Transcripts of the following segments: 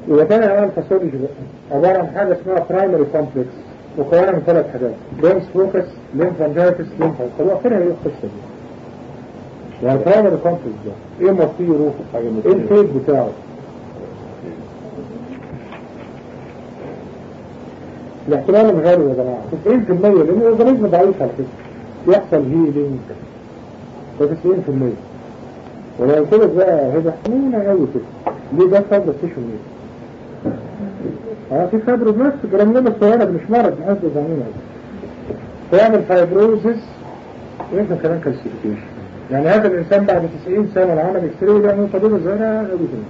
يبقى تاني انواع الفاسولوجي بقى عباره عن حاجه اسمها برايمري كومبلكس مكونه من ثلاث حاجات لينس فوكس لينفانجايتس لينفا خلوها اخرها ايه القصه دي يعني برايمري كومبلكس ده ايه مصيره ايه الفيد بتاعه الاحتمال الغالي يا جماعه 90% لان الاورجانيزم ضعيف على فكره يحصل هيلينج ده 90% ولو قلت لك بقى هيبقى حنينه قوي كده ليه ده فايبر تيشو ليه؟ اه في فايبروبلاست جرانيولا صغيره مش مرض بحيث زمينها فيعمل فايبروزس ويمكن كمان كالسيفيكيشن يعني هذا الانسان بعد 90 سنه لو عمل اكس راي يعمل طبيبه صغيره قوي كده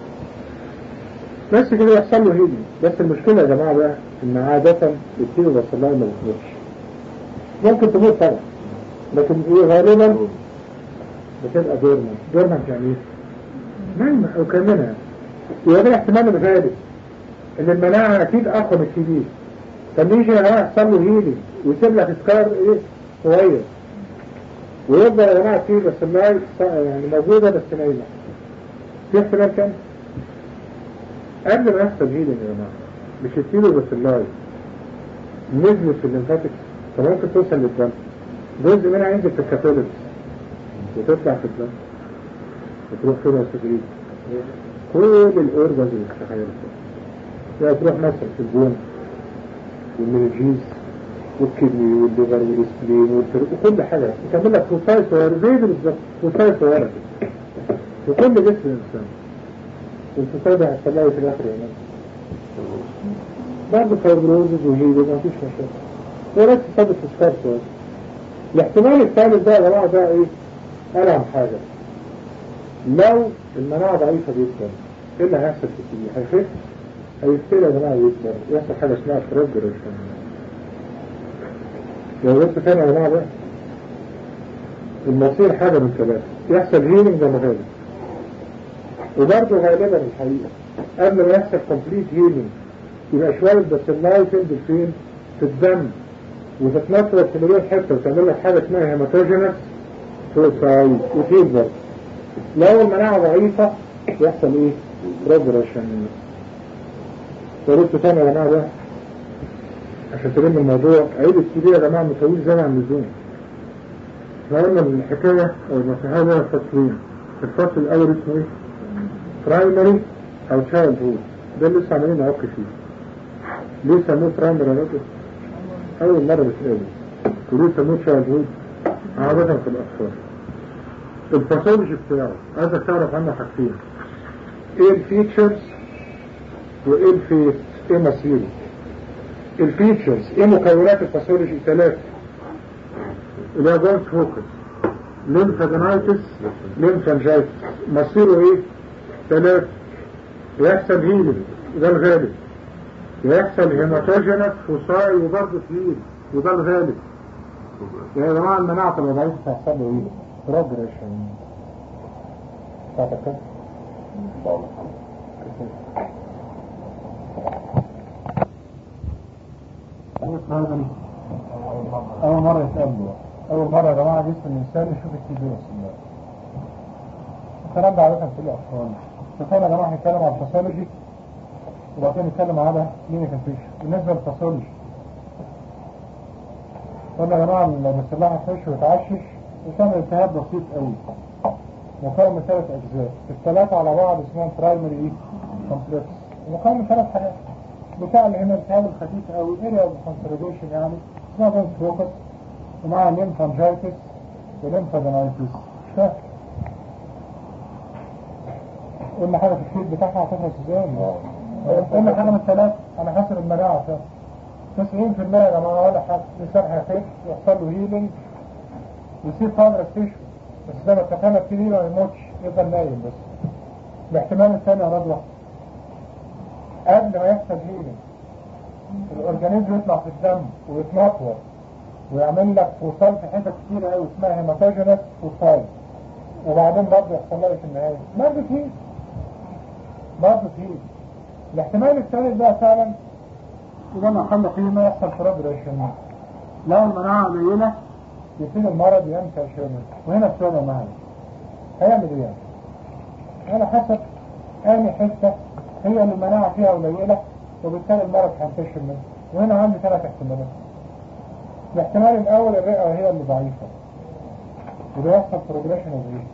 بس كده يحصل له هيلي بس المشكله يا جماعه بقى ان عاده بتصير بس الله ما بتموتش ممكن تموت طبعا لكن ايه غالبا بتبقى دورمان دورمان يعني ايه؟ نايمة او كامنة يبقى ده احتمال الغالب ان المناعة اكيد اقوى من الكبير طب يجي يحصل له هيلي ويسيب لك سكار ايه صغير ويفضل يا جماعة فيه بس اللاي يعني موجودة بس نايمة في احتمال كام؟ قبل ما يحصل هيلي يا جماعة مش يديله بس اللاي نزلت في الليمفاتكس فممكن توصل للدم جزء منها ينزل في الكاثوليكس وتطلع في الدم وتروح فين وتجري كل الاورجنز اللي تتخيلها يعني تروح مثلا في البون والمنجيز والكدني والليفر والسبلين والفرق وكل حاجة يكمل لك فوساي صغيرة زي دي بالظبط فوساي صغيرة كده في كل جسم الإنسان والفوساي ده هيحصل لها في الآخر يعني برضه فايبروزز وهيدي ما فيش مشاكل هو بس ثابت في سكار صغير الاحتمال الثالث ده يا جماعة ده ايه؟ ألعب حاجة لو المناعة ضعيفة جدا ايه اللي هيحصل في الكلية؟ هيخف هيفترى يا جماعة يكبر يحصل حاجة اسمها بروجريشن لو جبت تاني يا جماعة بقى المصير حاجة من ثلاثة يحصل هيلينج زي ما غالب وبرضه غالبا الحقيقة قبل ما يحصل كومبليت هيلينج يبقى شوية بس اللاي تنزل فين؟ في الدم وتتنطط في مليون حتة وتعمل لك حاجة اسمها هيماتوجينس سوسايد وتكبر لو المناعة ضعيفة يحصل ايه؟ بروجريشن ورد تاني يا جماعة ده عشان تلم الموضوع عيد الكبير يا جماعة مطويل زي عن اللزوم احنا قلنا من الحكاية او المسيحية لها فصلين الفصل الاول اسمه ايه؟ برايمري او تشايلد هود ده اللي لسه عمالين نعك فيه ليه سموه برايمري يا راجل؟ اول مرة بتقابل وليه سموه تشايلد هود؟ عادة في الاطفال الباثولوجي بتاعه عايزك تعرف عنه حاجتين ايه الفيتشرز وايه الفيس ايه مصيره الفيتشرز ايه مكونات الباثولوجي ثلاثة اللي هي جوينت فوكس ليمفادينايتس ليمفانجايتس مصيره ايه ثلاثة يحصل هيلينج وده الغالب يحصل هيماتوجينس فوساي وبرضه تهيل وده الغالب يا جماعة المناعة تبقى ضعيفة هيحصل له ايه؟ بروجريشن تعرف كده؟ أول مرة يتقابلوا أول مرة يا جماعة جسم الإنسان يشوف التي بي بسم الله الكلام ده عادة في الأطفال الأطفال يا جماعة هنتكلم عن الباثولوجي وبعدين نتكلم على كلينيكال فيش بالنسبة للباثولوجي قلنا يا جماعة لما السلاح يخش ويتعشش يسمى التهاب بسيط قوي مكون من ثلاث أجزاء الثلاثة على بعض اسمهم برايمري ايه كومبلكس مكون من ثلاث حاجات بتاع اللي هنا التهاب الخفيف قوي اريا اوف كونسوليديشن يعني اسمها بنس فوكس ومعها ليمفانجايتس وليمفادينايتس مش فاكر قلنا حاجة في الشيت بتاعها هتخلص ازاي؟ قلنا حاجة من الثلاث على حسب المناعة فيها 90% يا جماعة ولا حاجة الإنسان هيخف يحصل له هيلينج يصير فاضرة تيشو بس زي ما اتفقنا الكبير ما يموتش يفضل نايم بس الاحتمال الثاني يا رضوى قبل ما يحصل هيلينج الأورجانيزم يطلع في الدم ويتنطور ويعمل لك فوصال في حتت كتيرة قوي اسمها هيماتوجينس فوصال وبعدين برضه يحصل لها في النهاية برضه فيه برضه فيه الاحتمال الثالث بقى فعلا إذا ما حل فيه ما يحصل بروجريشن لو المناعة قليلة يصير المرض ينتشر وهنا السؤال يا معلم هيعمل ايه يعني؟ على حسب اني حتة هي اللي المناعة فيها قليلة وبالتالي المرض هينتشر منه وهنا عندي ثلاث احتمالات الاحتمال الأول الرئة هي اللي ضعيفة وده يحصل بروجريشن اوف ايه؟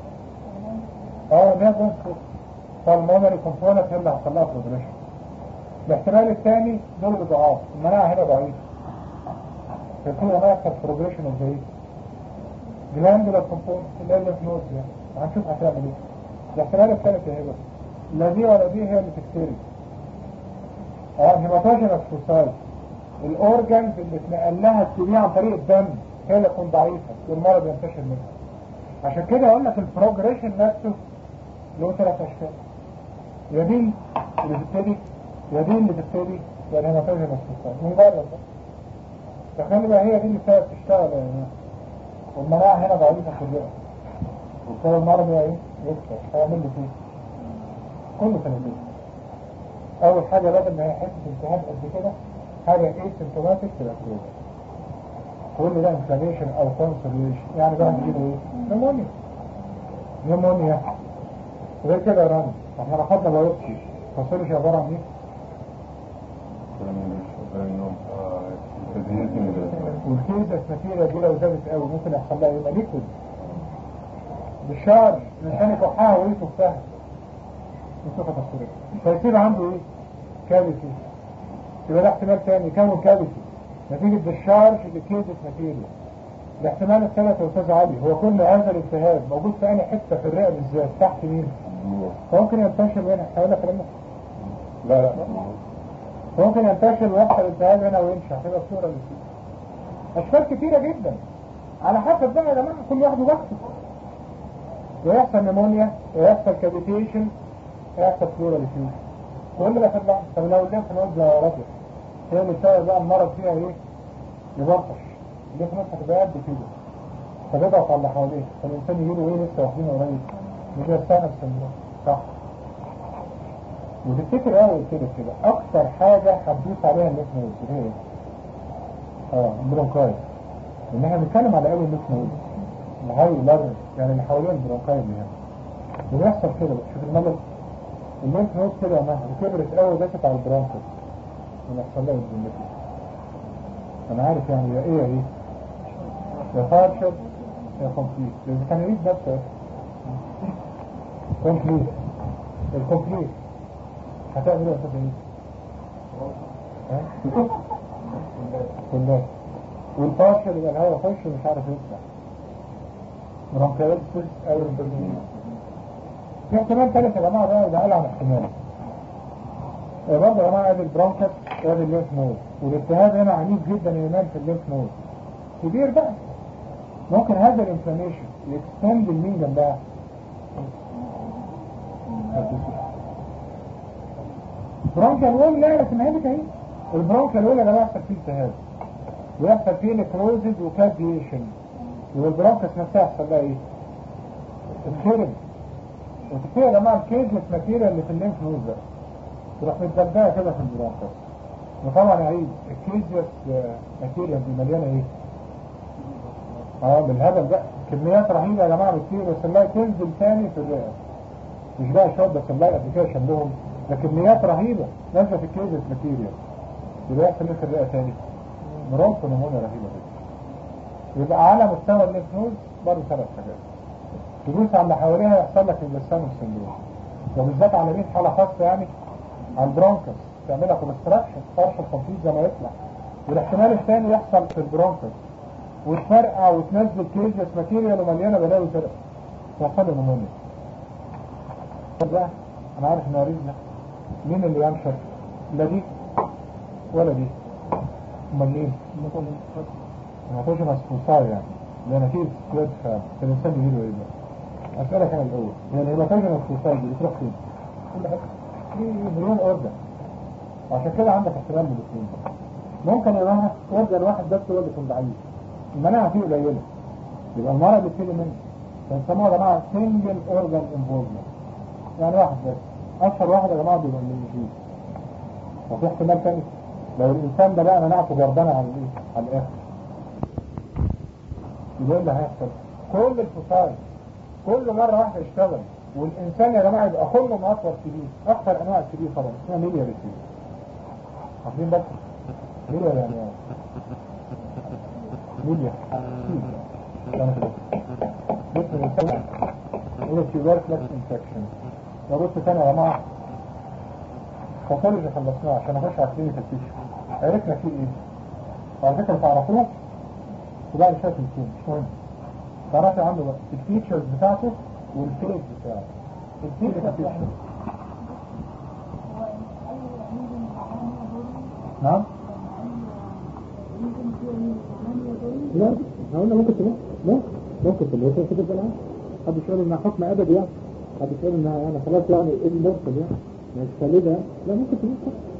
اه ان هي بس فالمونري كومبوننت هي اللي هيحصل لها بروجريشن الاحتمال الثاني دول ضعاف المناعة هنا ضعيفة فكده ما يحصل بروجريشن اوف ايه؟ جلاندولا كومبوننت اللي هي الليمف نود يعني هنشوف هتعمل ايه الاحتمال الثالث ايه بقى لا دي ولا دي هي اللي تكتري اه هيماتوجينس فوسايد الاورجنز اللي اتنقل لها السي عن طريق الدم هي اللي تكون ضعيفه والمرض ينتشر منها عشان كده اقول لك البروجريشن نفسه له ثلاث اشكال يا دي اللي تبتدي يا دي اللي تبتدي يا الهيماتوجينس فوسايد من بره بقى تخيل بقى هي دي اللي بتبقى تشتغل يا جماعه والمناعه هنا ضعيفه في الرئه وبالتالي المرض بقى ايه؟ يكتر هيعمل له فيه كله سنتين اول حاجة بدل ما هي حته التهاب قد كده حاجة ايه سيمتوماتيك تبقى كروز كل ده انفلاميشن او كونسوليشن يعني بقى نجيبه ايه نمونيا نمونيا غير كده رن احنا رفضنا بايوبسي فاصولوجي عبارة عن ايه والكيس اسماتيريا دي لو زادت قوي ممكن يحصل لها يبقى ليكويد بالشعر الانسان يكحها ويتوفاها يتوفى تصويرها فيصير عنده ايه كابسي يبقى ده احتمال تاني يكون كابسي نتيجة بالشارج لكيزة ماتيريا الاحتمال الثالث يا استاذ علي هو كل هذا الالتهاب موجود في اي حته في الرئه بالذات تحت مين؟ فممكن ينتشر هنا هقول لك لما لا لا ممكن ينتشر ويحصل التهاب هنا ويمشي هتبقى الصوره اللي فيه اشكال كتيره جدا على حسب بقى يا جماعه كل واحد وبخته ويحصل نمونيا ويحصل كابيتيشن ويحصل فلورا لفيوز كل ده في اللحظه طب لو الليمف نود يا راجل هي اللي بسبب بقى المرض فيها ايه؟ يبطش الليمف نود هتبقى قد كده فتضغط على اللي حواليه فالانسان يجيله ايه لسه واخدينه قريب مش السنه السندروم صح وتفتكر قوي كده كده اكتر حاجه هتدوس عليها الليمف نود اللي هي ايه؟ اه البرونكايت ان احنا بنتكلم على اول الليمف نود الهاي لارج يعني اللي حوالين البرونكايت دي وبيحصل كده بقى شوف المدى الليمف نود كده يا مهر كبرت قوي دست على البرونكايت ونحصل لها الجنتي انا عارف يعني يا ايه ايه يا فارشل يا كومبليت لان كان يريد نفسه كومبليت الكومبليت هتعمل ايه يا استاذ ايه؟ كلها والفارشل يبقى الهواء يخش ومش عارف يطلع برونكايتس او البرونكايتس في احتمال ثالث يا جماعه ده ده قال عن احتمال برضه يا جماعه ادي البرونكس وادي الليمف نود والالتهاب هنا عنيف جدا ينام في الليمف نود كبير بقى ممكن هذا الانفلاميشن يكستند لمين جنبها برونكال وول لا لكن هي اهي البرونكال وول يا جماعه يحصل فيه التهاب ويحصل فيه نكروزز وكابيشن يبقى البرونكس نفسها يحصل لها ايه؟ الخرم وتفيه يا جماعه الكيزلس ماتيريال اللي في الليمف نود ده تروح متدبقه كده في البرونكس وطبعا عيد الكيزلس ماتيريال دي مليانه ايه؟ اه بالهبل بقى كميات رهيبه يا جماعه بتصير بس نلاقي تنزل تاني في الرئه مش بقى شويه بس نلاقي قبل كده شندهم ده كميات رهيبه نازله في الكيزلس ماتيريال يبقى يحصل ايه في الرئه تاني؟ برونكو نمونيا رهيبه جدا يبقى على مستوى الليمف نود برضه ثلاث حاجات تدوس على اللي حواليها يحصل لك البسام السندروم وبالذات على مين حالة خاصة يعني على البرونكس تعملها كونستراكشن بارشل كومبليت زي ما يطلع والاحتمال الثاني يحصل في البرونكس وتفرقع وتنزل كيزلس ماتيريال ومليانه بلاوي فرق يحصل له نمونيا طب بقى انا عارف ان ده مين اللي ينشر لا دي ولا دي امال مين؟ هتوجه مسفوصاية يعني لان في سكواد فالانسان بيجيله ايه بقى؟ اسألك انا الاول يعني لما تجي مسفوصاية دي بتروح فين؟ كل حاجة في مليون اوردر وعشان كده عندك احتمال من الاثنين ممكن يا جماعه اوردر واحد بس هو اللي يكون ضعيف المناعة فيه قليلة يبقى المرض بيبتدي منه فنسموها يا جماعه سنجل اورجان انفولفمنت يعني واحد بس اشهر واحد يا جماعه بيبقى المنجيز وفي احتمال تاني لو الانسان ده بقى مناعته جردانه على الايه؟ على الاخر يبقى اللي هيحصل كل الفصائل كل مرة واحدة يشتغل والإنسان يا جماعة يبقى كله مطور كبير أكثر أنواع الكبير طبعا اسمها ميليا بكتير عارفين بس ميليا يعني إيه؟ ميليا بص الإنسان يقول تيوبر فلكس انفكشن ده بص تاني يا جماعة باثولوجي خلصناه عشان اخش على كلينيكال تيشو عرفنا فيه ايه وعلى فكرة تعرفوه وبعد شوية تنسين مش مهم تعرفي عنده بقى الفيتشرز بتاعته والفيز بتاعه الفيتشرز بتاعته نعم لا قلنا ممكن تموت ممكن ممكن تموت وانت تبقى العام حد يقول انها حكم ابدي يعني حد يقول انها يعني خلاص يعني ايه المرسل يعني مش خالدة لا ممكن تموت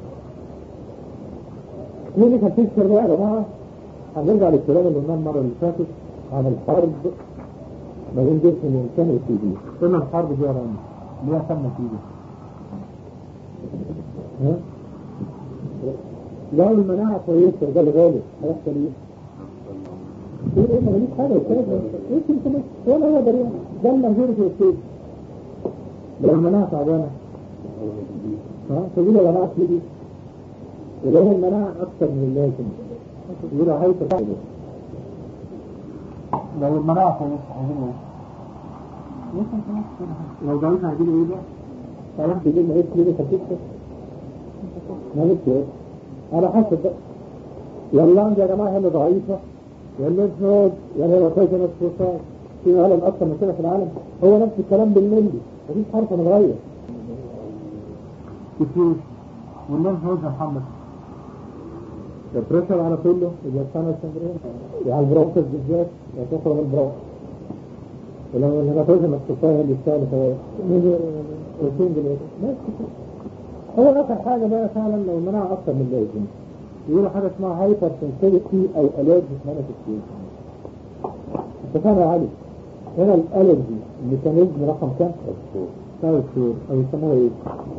كلينيك هتفكر بقى يا جماعه هنرجع للكلام اللي قلناه المره اللي فاتت عن الحرب ما بين جسم الانسان والتي بي قلنا الحرب دي يا رامي ليه سمى تي بي ها لو المناعة كويسة ده الغالب هيحصل ايه؟ يقول ايه ماليش حاجة الكلام ده ايه كنت ولا هو دريان ده المنظور في السيد لو المناعة تعبانة ها تقول يا جماعة تيجي ولو المناعة أكثر من اللازم يقول هاي تفعل لو المناعة كويسة عايزين ايه؟ لو ضعيفة عايزين ايه بقى؟ تعرف تجيب مريض كلينيك هتكسر ما نفسي على حسب بقى يلا عندي يا جماعة هنا ضعيفة يلا الزوج يلا هو كويسة نفس فرصات في عالم أكثر من كده في العالم هو نفس الكلام بالملي مفيش حرف متغير كتير والناس زوج يا محمد البريشر على كله يبقى السنة السندرين يعني البروكس بالذات يتخرج البروكس ولو الهيماتوجين الصفاية اللي الثالث هو روتين دلوقتي هو آخر حاجة بقى فعلا لو المناعة أكثر من اللازم يقولوا حاجة اسمها هايبر سنسيتي أو ألرجيك مانيفستيشن اتفقنا يا علي هنا الألرجي الميكانيزم رقم كام؟ ثلاث شهور أو يسموها إيه؟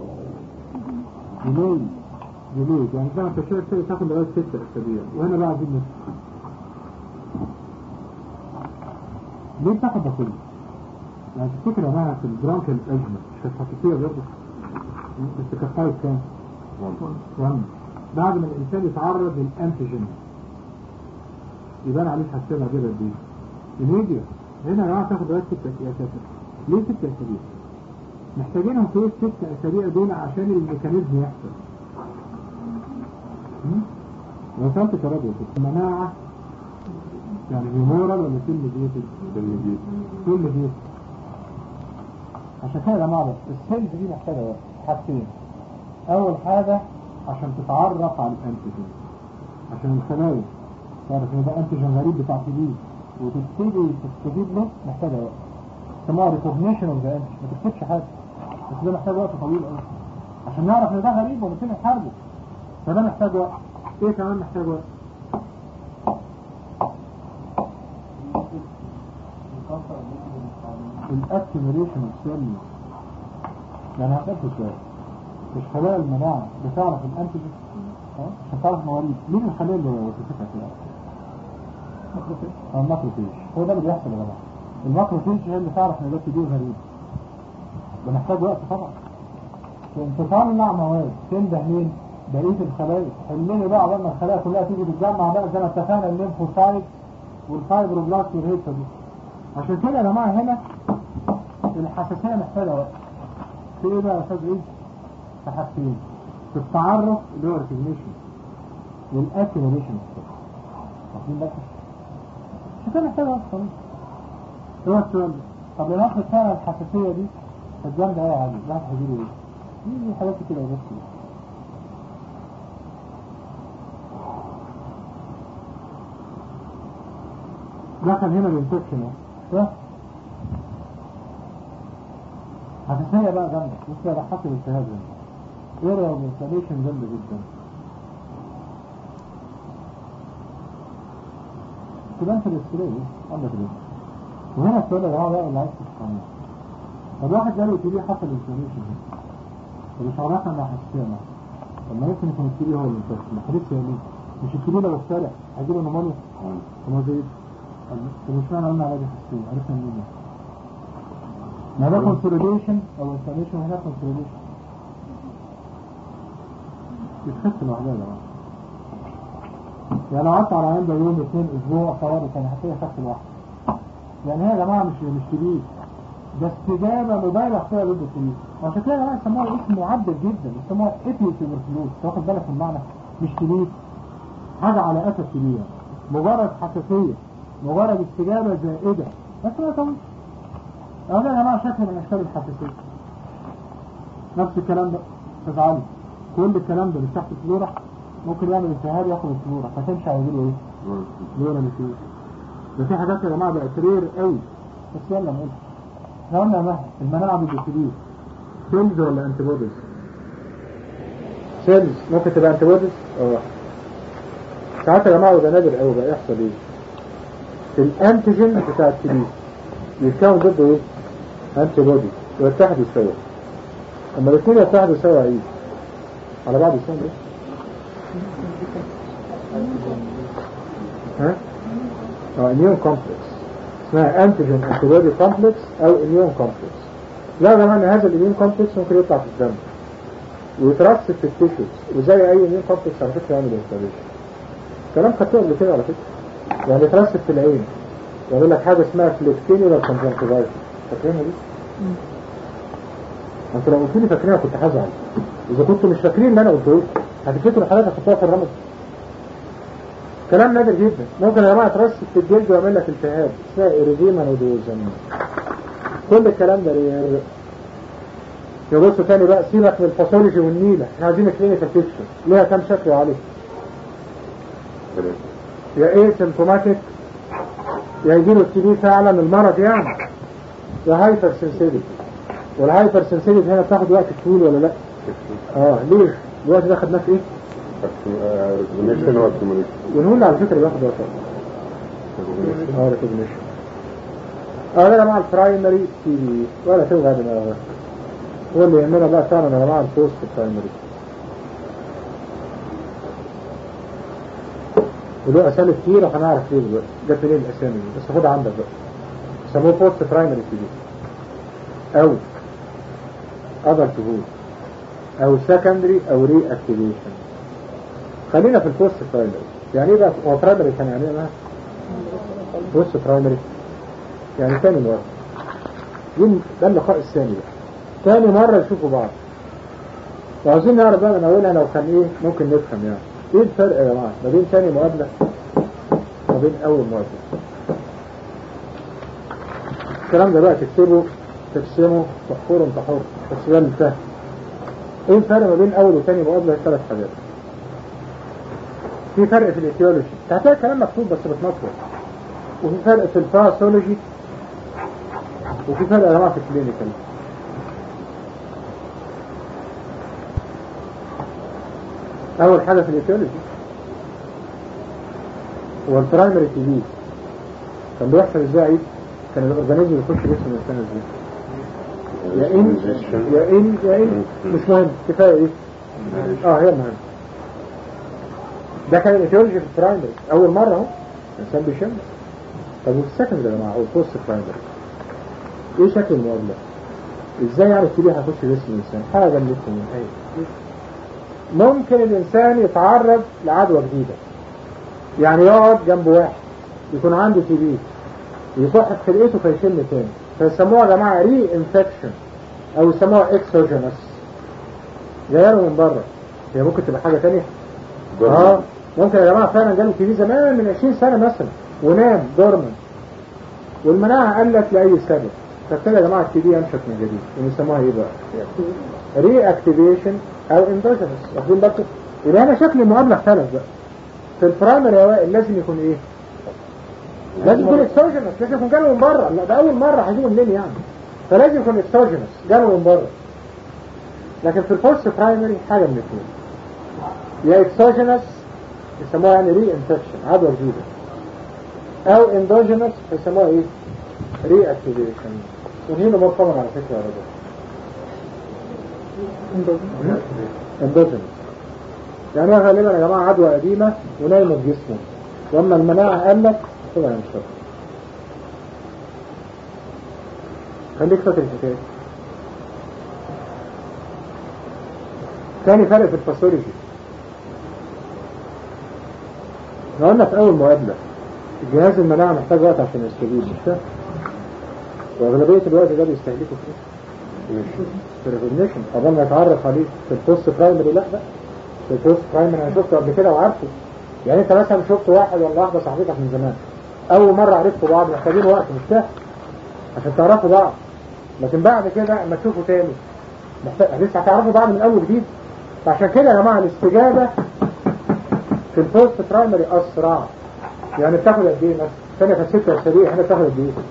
ديلي ديلي يعني زي ما انت شايف كده تاخد لغاية ست أسابيع وهنا بقى عايزين نفس ليه بتاخد ده كله؟ يعني تفتكر يا جماعة في البرانكيال أزمة مش كانت حقيقية برضه بس كانت فايف كام؟ 1 بعد ما الإنسان يتعرض للأنتيجين يبان عليه حساسية كده دي الميديا هنا يا جماعة تاخد لغاية ست أسابيع ليه ست أسابيع؟ محتاجينهم في الست أسابيع دول عشان الميكانيزم يحصل وصلت كراديو المناعة يعني هيمورال ولا سيل ديتد؟ سيل ديتد عشان كده يا جماعة السيلز دي محتاجة وقت حاجتين أول حاجة عشان تتعرف على الأنتيجين عشان الخلايا تعرف إن ده أنتيجين غريب بتاع دي وتبتدي تستجيب له محتاجة وقت اسمها ريكوجنيشن اوف ذا انتيجين ما تكتبش حاجة بس ده محتاج وقت طويل قوي عشان نعرف ان ده غريب ونبتدي نحاربه فده محتاج وقت ايه كمان محتاج وقت الاكتيميليشن السيلز يعني هتقول ازاي مش خلايا المناعة بتعرف الانتيجين اه عشان تعرف مواليد مين الخلايا اللي وظيفتها كده الماكروفيج هو ده اللي بيحصل يا جماعه الماكروفيج هي اللي تعرف ان ده كبير غريب ده محتاج وقت طبعا تصنع مواد تنده مين بقيه الخلايا حلمني بقى عقبال ما الخلايا كلها تيجي تتجمع بقى زي ما اتفقنا الليمفوسايت والفايبروبلاست والهيتا دي عشان كده يا جماعه هنا الحساسيه محتاجه وقت في ايه بقى يا استاذ عيد في حاجتين في التعرف اللي هو ريكوجنيشن والاكيميليشن واخدين بالك عشان كده محتاجه وقت طويل هو السؤال ده طب لو ناخد فعلا الحساسيه دي كانت جامده قوي يا علي الواحد هيجيله ايه؟ دي حاجات كده وبس كده دخل هنا الانفكشن اهو حساسية بقى جامدة بص ده حصل التهاب هنا ايريا والانفلاميشن جامدة جدا كده انت الاستري عندك ليه وهنا السؤال يا جماعة بقى اللي عايز تفهمه طب واحد جاله تيجي حصل انفلاميشن هنا طب مش عرفنا انها حساسية معاه طب ما يمكن يكون الكبير هو الانفكشن ما حدثش ليه مش الكبير لو اتسرع هيجيله نمونيا طب ما زي طب مش معنى قلنا على دي حساسية عرفنا منين ما ده كونسوليديشن او انفلاميشن وهنا كونسوليديشن بتخف لوحدها يا جماعه يعني لو قعدت على عين ده يوم اثنين اسبوع طوارئ كان هتلاقي خف لوحده يعني هي يا جماعه مش مش كبير ده استجابه مبالغ فيها ضد الكبير وعشان كده يا جماعه سموها اسم معدل جدا بيسموها ايتيو تيبركلوز تاخد بالك من المعنى مش كبير حاجه على اساس كبير مجرد حساسيه مجرد استجابه زائده بس ما طويل هذا يا جماعه شكل من اشكال الحساسيه نفس الكلام ده تفعله كل الكلام ده مش تحت الفلورة ممكن يعمل التهاب ياخد الفلورة فتنشع ويجيله ايه؟ فلورة نسيوس ده في حاجات يا جماعة بقت رير قوي بس يلا نقول احنا قلنا مهما المناعة بالبكتيريا سيلز ولا انتي بوديز؟ سيلز ممكن تبقى انتي بوديز؟ اه ساعات يا جماعة وده نادر قوي بقى يحصل ايه؟ في الانتيجين بتاع التبيس يتكون ضده ايه؟ انتي بودي ويتحدوا سوا اما الاثنين يتحدوا سوا ايه؟ على بعض يسمى ايه؟ ها؟ اه اميون كومبلكس اسمها انتيجين انتيبودي كومبلكس او اميون كومبلكس لا يا جماعه ان هذا الاميون كومبلكس ممكن يطلع في الدم ويترسب في التيشوز وزي اي اميون كومبلكس على فكره يعمل انفلاميشن كلام خدته قبل كده على فكره يعني يترسب في العين يقول لك حاجه اسمها فليكتينيولا كونجنكتيفايتس فاكرينها دي؟ انتوا لو قلت لي فاكرينها كنت هزعل اذا كنتوا مش فاكرين اللي انا قلته لكم هتفتكروا الحالات هتحطوها في الرمز كلام نادر جدا ممكن يا جماعه ترسب في الجلد ويعمل لك التهاب اسمها اريديما نودوزن كل الكلام ده رير يبصوا تاني بقى سيبك من الباثولوجي والنيله احنا عايزين كلينيكال بيكتشر ليها كام شكل يا علي يا ايه سيمتوماتيك يا يجيله التي فعلا المرض يعني يا هايبر سنسيتيف والهايبر سنسيتيف هنا بتاخد وقت طويل ولا لا؟ اه ليه؟ الوقت ده خدناه في ايه؟ ريكوجنيشن واكيوميليشن ونقول على فكره بياخد وقت اه ريكوجنيشن اه ده يا جماعه البرايمري تي في ولا توجع دماغك هو اللي يهمنا بقى فعلا يا جماعه البوست برايمري وله اسامي كتير وهنعرف ليه دلوقتي جت منين الاسامي دي بس خدها عندك بقى سموه بوست برايمري تي في او اذر تهود او سكندري او ري اكتيفيشن خلينا في البوست برايمري يعني ايه بقى هو برايمري كان يعني ايه بقى بوست برايمري يعني ثاني مرة دي ده اللقاء الثاني بقى ثاني مرة يشوفوا بعض وعاوزين نعرف بقى من اولها لو كان ايه ممكن نفهم يعني ايه الفرق يا جماعة ما بين ثاني مقابلة وما بين اول مقابلة الكلام ده بقى تكتبه ترسمه تحفره انت حر بس ده الفهم ايه الفرق ما بين اول وثاني مقابلة ثلاث حاجات في فرق في الايتيولوجي هتلاقي كلام مكتوب بس بتنطور وفي فرق في الباثولوجي وفي فرق يا جماعه في الكلينيكال اول حاجه في الايتيولوجي هو البرايمري تي في كان بيحصل ازاي كان الاورجانيزم يخش جسم الانسان ازاي يا ان يا ان يا ان مش مهم كفايه ايه اه هي مهم ده كان الايتيولوجي في البرايمري اول مره اهو الانسان بيشم طب وفي السكند يا جماعه او البوست برايمري ايه شكل المقابله ازاي يعرف كده هيخش جسم الانسان حاجه جنبكم من ايه ممكن الانسان يتعرض لعدوى جديده يعني يقعد جنب واحد يكون عنده تي بي يصح في خلقته فيشم تاني فيسموها يا جماعه ري انفكشن او يسموها اكسوجينس جايه له من بره هي ممكن تبقى حاجه ثانيه اه ممكن يا جماعه فعلا جاله تي بي زمان من 20 سنه مثلا ونام دورمن والمناعه قلت لاي سبب فابتدى يا جماعه التي بي ينشط من جديد ويسموها ايه بقى؟ ري اكتيفيشن او اندوجينس واخدين بالكم؟ يبقى هنا شكل المقابله اختلف بقى في البرايمري يا وائل لازم يكون ايه؟ لازم يكون اكسوجينس لازم يكون جاله من بره لا ده اول مره هيجيبه منين يعني فلازم يكون اكسوجينس جاله من بره لكن في البوست برايمري حاجه من الاثنين يا اكسوجينس يسموها يعني ري انفكشن عدوى جديده او اندوجينس يسموها ايه؟ ري اكتيفيشن وهنا مر طبعا على فكره يا رجل اندوجينس يعني هو غالبا يا جماعه عدوى قديمه ونايمه في جسمه واما المناعه قلت طبعا مش فاكر خليك فاكر الحكايه تاني فرق في الباثولوجي احنا قلنا في اول مقابله جهاز المناعه محتاج وقت عشان يستجيب مش كده؟ واغلبيه الوقت ده بيستهلكه في ايه؟ في الريكوجنيشن قبل ما يتعرف عليه في البوست برايمري لا لا في البوست برايمري انا شفته قبل كده وعارفه يعني انت مثلا شفت واحد ولا واحده صاحبتك من زمان اول مره عرفتوا بعض محتاجين وقت مش سهل عشان تعرفوا بعض لكن بعد كده اما تشوفوا تاني محتاج لسه هتعرفوا بعض من اول جديد فعشان كده يا جماعه الاستجابه في البوست برايمري اسرع يعني بتاخد قد ايه مثلا ثانيه كانت ست اسابيع احنا بتاخد قد ايه؟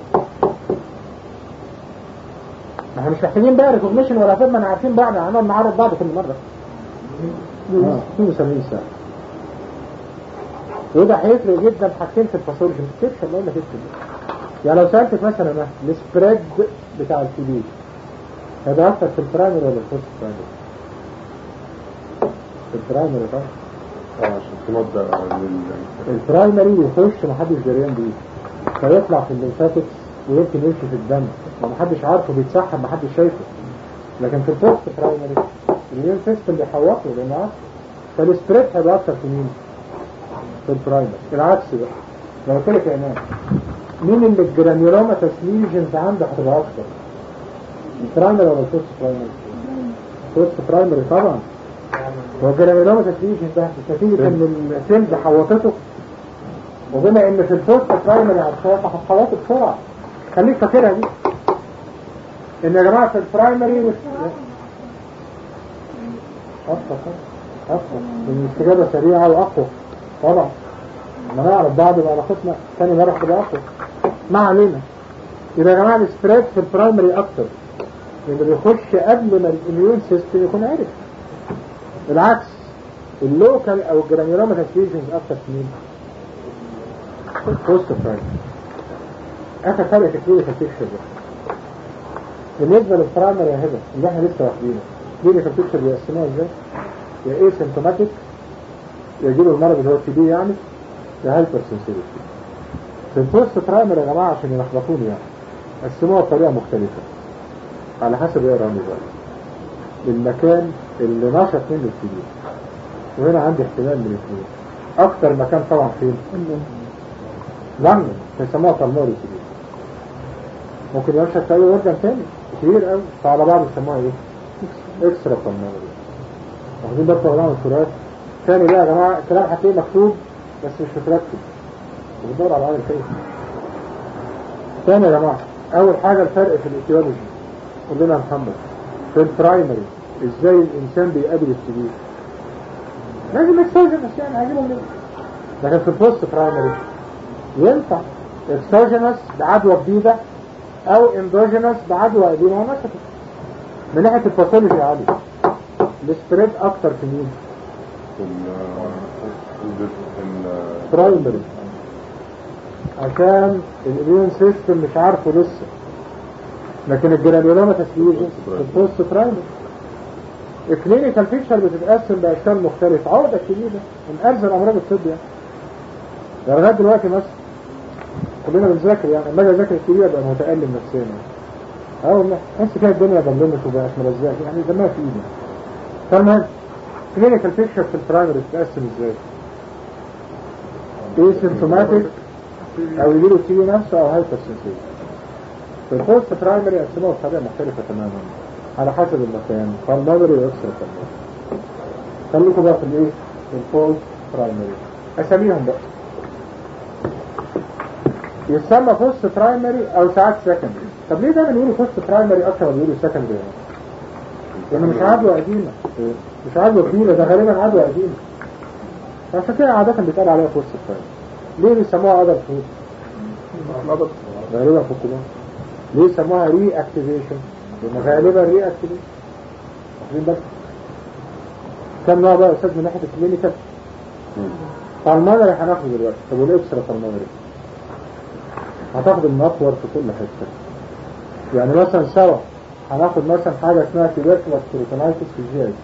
ما احنا مش محتاجين بقى ريكوجنيشن ولا فهم احنا عارفين بعض هنقعد نعرف بعض كل مره اه 72 ساعه وده هيفرق جدا في حاجتين في الباثولوجي ما تكتبش الله ما تكتب يعني لو سالتك مثلا انا السبريد بتاع التي بي هيبقى اكتر في البرايمري ولا البوست برايمري؟ في البرايمري طبعا اه عشان في مدة لل البرايمري يخش محدش دريان بيه فيطلع في الليمفاتكس ويمكن يمشي في الدم ومحدش عارفه بيتسحب محدش شايفه لكن في البوست برايمري الاميون سيستم بيحوطه لانه عارف فالسبريد هيبقى اكتر في مين؟ في البرايمري العكس بقى لو قلت لك يا ايمان مين اللي الجرانيولوما تسليجنز عنده هتبقى اكتر؟ البرايمري ولا البوست برايمري؟ البوست برايمري طبعا هو الجرانيولوما تسليجنز ده نتيجة ان السيلز حوطته وبما ان في البوست برايمري عشان هتحوطه بسرعة خليك فاكرها دي ان يا جماعة في البرايمري مش أفضل أفضل الاستجابة سريعة وأقوى طبعا لما نعرف بعض يبقى علاقتنا ثاني مرة هتبقى أقوى ما علينا يبقى يا جماعة السبريد في البرايمري أكتر لأنه بيخش قبل ما الإميون سيستم يكون عارف بالعكس اللوكال أو الجرانيولوما تسليجنز أكتر في مين؟ بوست برايمري آخر فرق في كلينيكال بيكتشر ده بالنسبة للبرايمري يا هبة اللي احنا لسه واخدينه كلينيكال بيكتشر بيقسموها ازاي؟ يا ايه سيمتوماتيك يجيله المرض اللي هو التي بي يعني يا هايبر سنسيتيفيتي في البوست برايمري يا جماعة عشان يلخبطوني يعني قسموها بطريقة مختلفة على حسب ايه رامي بقى المكان اللي نشط منه التي بي وهنا عندي احتمال من الاثنين اكتر مكان طبعا فين؟ لندن بيسموها بالموري تي بي ممكن ينشط في اي اورجن تاني كتير قوي فعلى بعض يسموها ايه؟ اكسترا بالموري واخدين بالكم يا جماعه الفروقات ثاني بقى يا جماعه الكلام هتلاقيه مكتوب بس مش مترتب وبتدور على العامل كيف ثاني يا جماعه اول حاجه الفرق في الايتيولوجي قول لنا يا محمد في البرايمري ازاي الانسان بيقابل السبيل لازم اكسوجينس يعني هجيبه منين لكن في البوست برايمري ينفع اكسوجينس بعدوى جديده او اندوجينس بعدوى قديمه ونشطت من ناحيه الباثولوجي عالي السبريد اكتر في مين؟ في ال في ال برايمري عشان الاميون سيستم مش عارفه لسه لكن الجرانيولوما تسليجنس في البوست برايمري الكلينيكال بيكتشر بتتقسم باشكال مختلفه عقده كبيره من ارزل الامراض الطب يعني يعني لغايه دلوقتي مثلا كلنا بنذاكر يعني لما اجي اذاكر الكبيره ابقى متالم نفسيا يعني اه والله تحس كده الدنيا ضلمت وبقت ملزقه يعني دمها في ايدي فالمهم كلينيكال بيكتشر في البرايمري بتتقسم ازاي؟ ايه سيمتوماتيك او يجيله تي نفسه او هايبر سنسيتيف في البوست برايمري يقسموها بطريقه مختلفه تماما على حسب المكان بالمونري واكسترا بالمونري خليكم بقى في الايه؟ في البوست برايمري اساميهم بقى يسمى بوست برايمري او ساعات سكندري طب ليه دايما يقولوا بوست برايمري اكتر ما بيقولوا سكندري لانه مش عدوى قديمه مش عدوى جديده ده غالبا عدوى قديمه عشان كده عادة بيتقال عليها بوست برايمري ليه بيسموها اذر فود؟ غالبا في الكبار ليه يسموها ري اكتيفيشن؟ لان غالبا ري اكتيفيشن واخدين بالك؟ كم نوع بقى يا استاذ من ناحيه الكلينيكال؟ بالمونري هناخده دلوقتي طب والاكسترا بالمونري؟ هتاخد المطور في كل حته يعني مثلا سوا هناخد مثلا حاجه اسمها تيبركلاس كيروتونايتس في الجي اي تي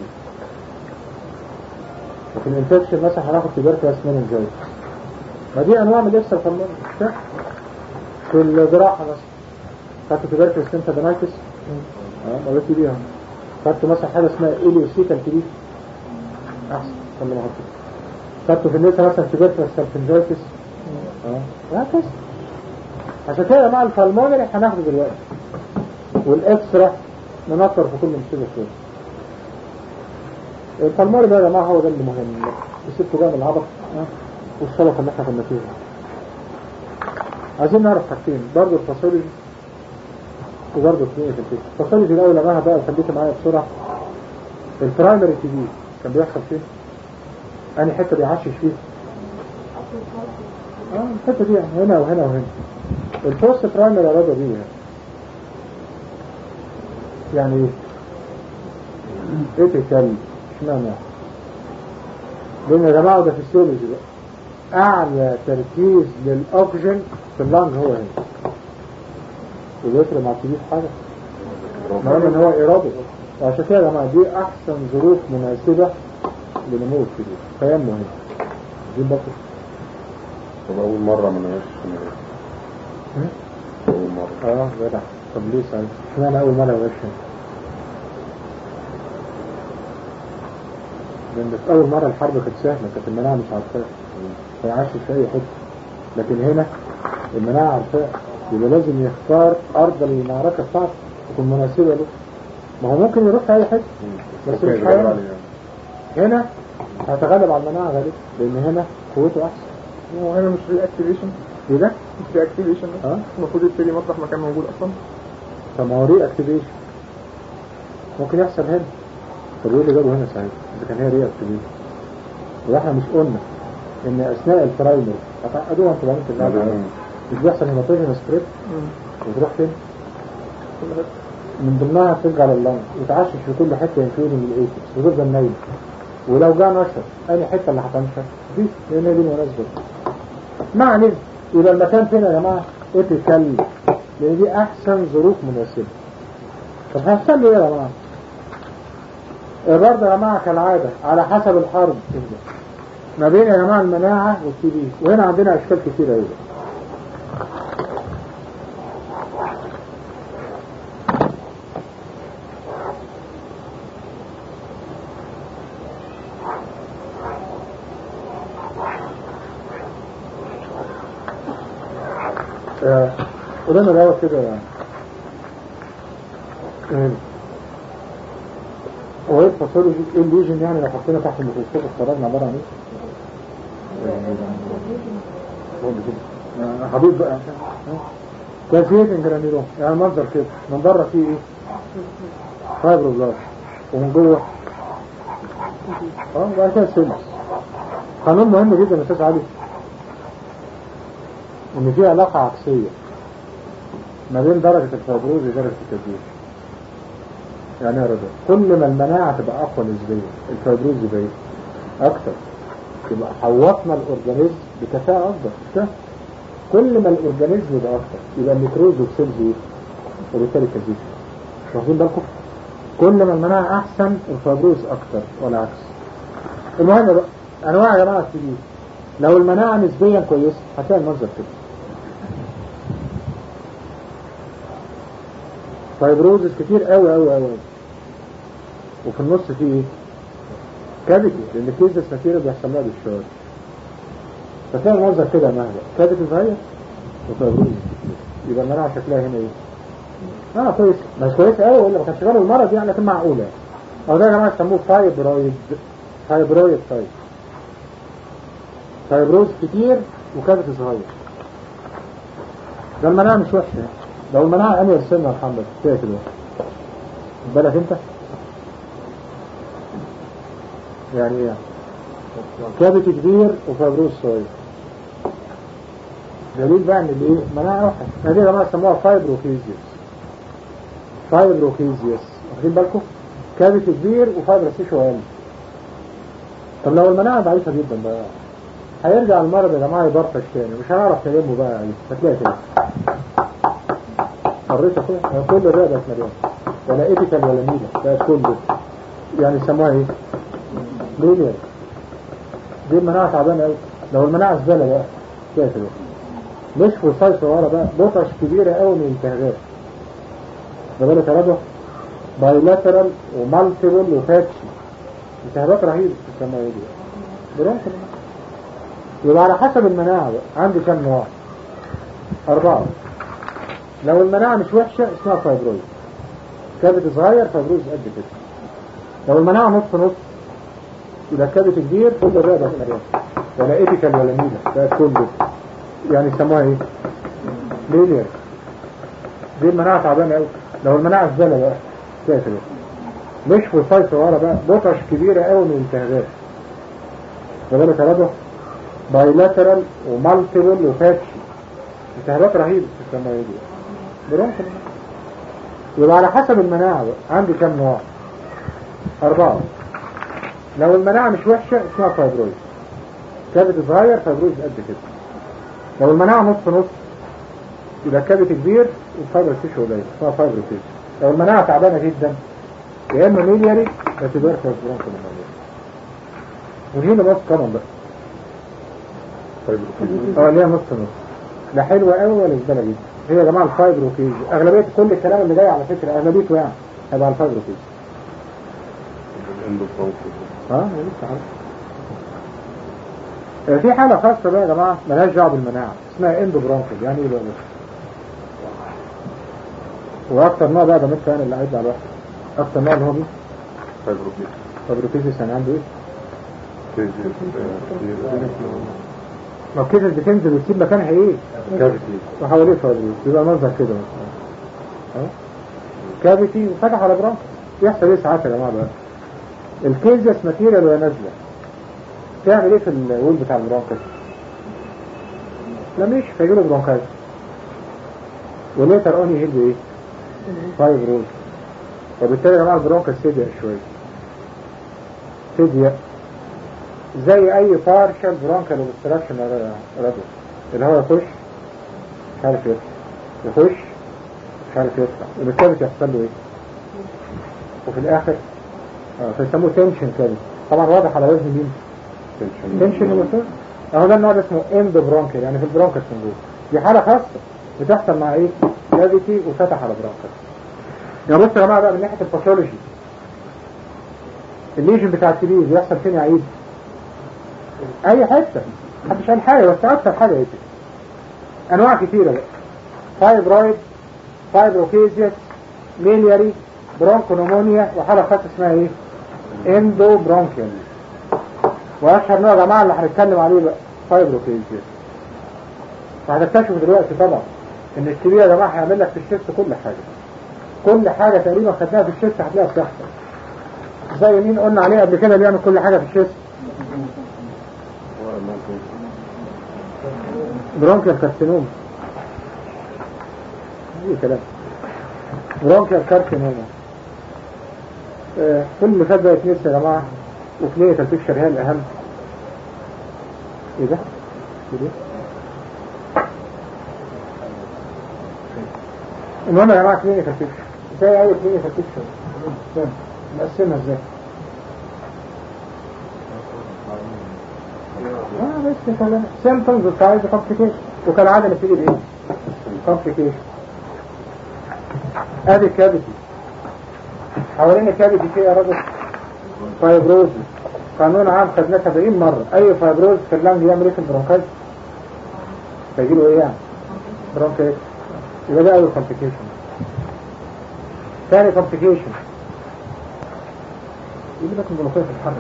وفي الانفكشن مثلا هناخد تيبركلاس مننجايتس ما دي انواع من الاكسترا بالمونري في الجراحه مثلا خدتوا تبركل سنتادينايتس اه مريتي بيها خدتوا مثلا حاجة اسمها إليوسيكال تريف أحسن كمل ما خدتوا خدتوا في النساء مثلا تبركل سنتادينايتس اه وهكذا عشان كده يا جماعة الفالمونري هناخده دلوقتي والإكسترا ننطر في كل مصيبة شوية الفالمونري ده يا جماعة هو ده اللي مهم يسيبكوا بقى من العبط اه والسلطة اللي احنا كنا فيها عايزين نعرف حاجتين برضه الفاصولوجي وبرضه الكلينيكال تيست الفاصولوجي الأول معاها بقى خليكي معايا بسرعة البرايمري تي بي كان بيحصل فين؟ أنهي حتة بيعشش فيه؟ اه الحتة دي هنا وهنا وهنا البوست برايمري يا رضا دي يعني يعني ايه؟ ايه تتكلم؟ اشمعنى؟ لأن يا جماعة ده فيسيولوجي بقى أعلى تركيز للأكسجين في اللنج هو هنا وبيفرق مع التبيس حاجة رغم ان هو إرادة وعشان كده يا جماعة دي أحسن ظروف مناسبة لنمو الكبير فينمو هنا دي بقى طب أول مرة ما نعيش أول مرة اه جدع طب ليه سعيد؟ اشمعنى أول مرة وغش هنا؟ لأن في أول مرة الحرب كانت سهلة كانت المناعة مش عارفاها ما يعيش في أي حتة لكن هنا المناعة عارفاها يبقى لازم يختار أرض المعركة بتاعته تكون مناسبة له ما هو ممكن يروح في أي حتة بس ممكن مش يتغير هيعمل. عليه يعني. هنا هيتغلب على المناعة غالبا لأن هنا قوته أحسن وهنا مش ري اكتيفيشن إيه ده؟ مش ري اكتيفيشن اه المفروض يبتدي مطرح ما كان موجود اصلا طب ما هو ري اكتيفيشن ممكن يحصل هنا طب وايه اللي جابه هنا ساعتها اذا كان هي ري اكتيفيشن واحنا مش قلنا ان اثناء البرايمري هتعقدوها انتوا بعدين في اللعبه بعدين مش بيحصل هيماتوجين سبريت وتروح فين؟ من ضمنها ترجع لللنج وتعشش في كل حته انكلودنج الايتكس وتفضل نايم ولو جاء نشر اي حته اللي هتنشر دي لان هي دي المناسبه ما علينا يبقى المكان فين يا جماعه؟ ايبيكال لان دي احسن ظروف مناسبه طب هيحصل لي ايه يا جماعه؟ برضه يا جماعه كالعاده على حسب الحرب ما بين يا جماعه المناعه والتي بي وهنا عندنا اشكال كتيره قوي آه، قدامنا الأول كده يعني آه، هو ايه الفاصولوجي ايه الليجن يعني لو حطينا تحت الميكروسكوب اتفرجنا عبارة عن ايه؟ هو كده. آه، حبيب بقى كافيت انجرانيرون يعني منظر كده من بره فيه ايه؟ فايبروبلاست ومن جوه اه وبعد كده سيلز قانون مهم جدا يا استاذ علي ان في علاقة عكسية ما بين درجة الفيبروز ودرجة التدوير يعني يا رجل كل ما المناعة تبقى أقوى نسبيا الفيبروز يبقى إيه؟ أكتر يبقى حوطنا الأورجانيزم بكفاءة أكبر مش كده؟ كل ما الأورجانيزم يبقى أكتر يبقى النيكروز والسيلز إيه؟ وبالتالي كذيب مش واخدين بالكم؟ كل ما المناعة أحسن الفيبروز أكتر والعكس المهم بقى أنواع يا جماعة التدوير لو المناعة نسبيا كويسة هتلاقي المنظر كده فايبروزس كتير قوي قوي قوي وفي النص فيه ايه؟ كافيتي لان الكيزس ماتيريال بيحصل لها بالشوار فتلاقي المنظر كده مهما كافيتي صغير وفايبروزس كتير يبقى المناعة شكلها هنا ايه؟ اه كويس مش كويس قوي ولا ما كانش جاله المرض يعني لكن معقولة يعني او ده يا جماعة يسموه فايبرويد فايبرويد تايب فايبروز كتير وكافيتي صغير ده المناعة مش وحشة يعني. لو المناعة أنا يرسلنا محمد كده كده خد بالك أنت يعني إيه يعني كافيتي كبير وفايبروز صغير دليل بقى ان الايه مناعة وحش هذه يا جماعة يسموها فايبروكيزيوس فايبروكيزيوس واخدين بالكم كافيتي كبير وفايبروس اقل طب لو المناعة ضعيفة جدا بقى هيرجع المرض يا جماعة يبرطش تاني مش هنعرف نلمه بقى عليه هتلاقي كده قريت اخويا كل الرئة بقت مليانة ولا ايتيكال ولا ميلا بقت كله يعني يسموها ايه؟ لينير دي المناعة تعبانة قوي لو المناعة زبالة بقى كده كده مش فرصاية صغيرة بقى بطش كبيرة قوي من الالتهابات ده بالك رضا بايلاترال ومالتيبل وفاتشي التهابات رهيبة في السماوية دي برونك يبقى على حسب المناعة بقى عندي كم نوع أربعة لو المناعة مش وحشة اسمها فايبرويد كبد صغير فايبرويد قد كده لو المناعة نص نص يبقى كبد كبير كل الرئة بس ولا ايتيكال ولا ميلا ده كله يعني يسموها ايه؟ ليلير دي المناعة تعبانة قوي لو المناعة الزلة بقى كده كده مش وصاية صغيرة بقى بطش كبيرة قوي من الالتهابات فبالك رضا بايلاترال ومالتيبل وفاتشي التهابات رهيبة في السماوية دي برونك يبقى على حسب المناعة بقى عندي كم نوع أربعة لو المناعة مش وحشة اسمها فايبرويد كبد صغير فايبرويد قد كده لو المناعة نص نص يبقى كبد كبير والفايبر فيش قليل اسمها فايبر فيش لو المناعة تعبانة جدا يا اما ميلياري يا تبارك برونكو الموضوع ودي اللي نص كمان بقى طيب اه ليها نص نص لا حلوة قوي ولا زبالة جدا هي يا جماعة الفايبروكيز أغلبية كل الكلام اللي جاي على فكرة أغلبيته يعني هيبقى على الفايبروكيز الاندوبرونكو اه أنا لسه عارف آه، في حالة خاصة بقى يا جماعة ملهاش دعوة بالمناعة اسمها اندو برونكل يعني ايه بقى ده؟ واكتر نوع بقى ده مش انا اللي عايز على الواحد اكتر نوع اللي هو مين؟ فايبروكيس فابروكيزيس يعني عنده ايه؟ تيجي ما الكيزز بتنزل وتسيب مكانها ايه؟ كافيتي وحواليه فابروكيز يبقى منظر كده مثلا اه كافيتي وفتح على برونكل يحصل ايه ساعات يا جماعة بقى؟ الكيزس ماتيريال وهي نازلة تعمل ايه في الوول بتاع البرونكس؟ لا مش فيجيله برونكايتس وليتر اون يهد ايه؟ فايف رول وبالتالي يا جماعه البرونكس تضيق شويه تضيق زي اي بارشال برونكال اوبستراكشن راديو اللي هو يخش مش عارف يطلع يخش مش عارف يطلع وبالتالي يحصل له ايه؟ وفي الاخر اه فيسموه تنشن كده طبعا واضح على وزن مين؟ تنشن المسؤول اهو ده النوع ده اسمه اند برونكل يعني في البرونكس من جوه دي حاله خاصه بتحصل مع ايه؟ كافيتي وفتح على برونكس يا بص يا جماعه بقى من ناحيه الباثولوجي الليجن بتاع التبيز بيحصل فين يا عيد؟ اي حته محدش قال حاجه بس اكتر حاجه ايه انواع كتيره بقى فايبرويد فايبروكيزيس ميلياري برونكونومونيا وحاله خاصه اسمها ايه؟ اندو برونكيال واشهر نوع يا جماعه اللي هنتكلم عليه بقى فايبروكيزيس وهتكتشفوا دلوقتي طبعا ان الكبير يا جماعه هيعمل لك في الشيست كل حاجه كل حاجه تقريبا خدناها في الشيست هتلاقيها بتحصل زي مين قلنا عليه قبل كده بيعمل كل حاجه في الشيست برونكيال كارسينوما ايه كلام برونكيال كارسينوما آه، كل اللي فات بقى اتنين يا جماعه وكلينيكال بيكشر هي الاهم ايه ده؟ ايه ده؟ المهم يا جماعه كلينيكال بيكشر ازاي اول كلينيكال بيكشر نقسمها ازاي؟ اه بس كلام سيمبتومز وسايز كومبليكيشن وكالعاده نبتدي بايه؟ كومبليكيشن ادي الكافيتي حوالين الكافيتي فيه يا راجل فايبروز قانون عام خدناه 70 مرة أي فايبروز في اللنج يعمل إيه في البرونكايت؟ هيجيله إيه يعني؟ برونكايت يبقى ده أول كومبليكيشن ثاني كومبليكيشن يجي لك البرونكايت في الحر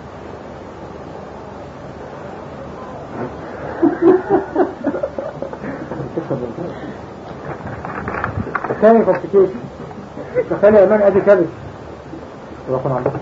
ثاني كومبليكيشن تخيل يا إيمان أدي كابت يبقى كنا عندكم